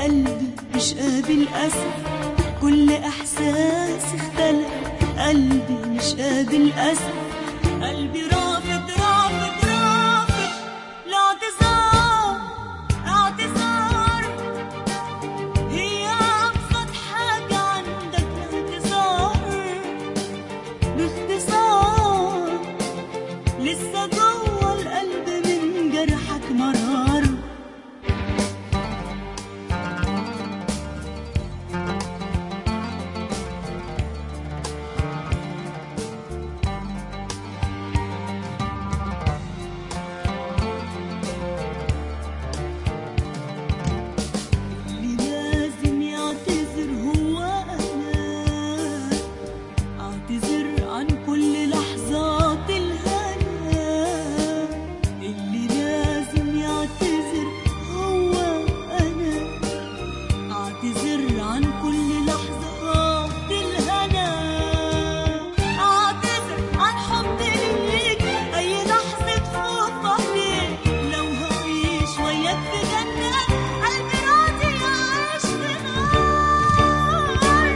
قلبي مش قابل أسف كل إحساس اختلف قلبي مش قابل أسف قلبي رافض رافض رافض الاعتذار اعتذار هي أبسط حاجة عندك اعتذار باختصار لسه جوه القلب من جرحك مرار اللي لازم يعتذر هو أنا أعتذر عن كل لحظات الهنا اللي لازم يعتذر هو أنا أعتذر عن كل لحظات الهنا أعتذر عن حبي ليك أي لحظة خوف عليك لو هعيش وياك في جنة قلبي راضي يعيش في نار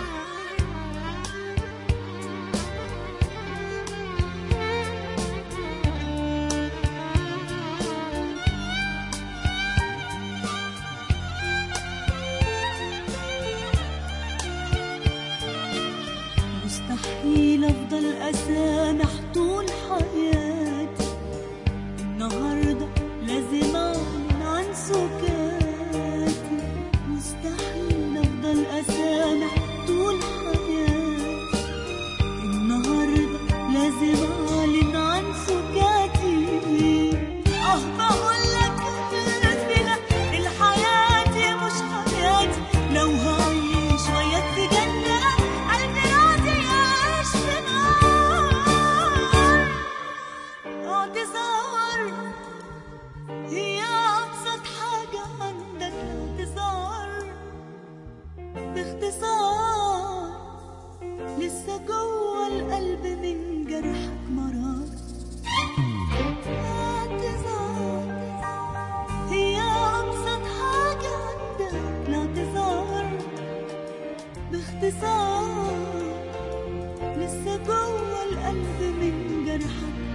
مستحيل افضل اسامح طول حياتي النهارده لازم اعلن عن سكاتي مستحيل افضل اسامح طول حياتي النهارده لازم اعلن عن سكاتي اه بقول لك الاسئله الحياتي مش حياتي لو هعيش وياك في جنه قلبي راضي يعيش في نار اعتذار هي ابسط حاجه عندك اعتذار باختصار لسه جوه القلب من جرحك مرار اعتذار هي أبسط حاجة عندك الاعتذار باختصار لسه جوه القلب من جرحك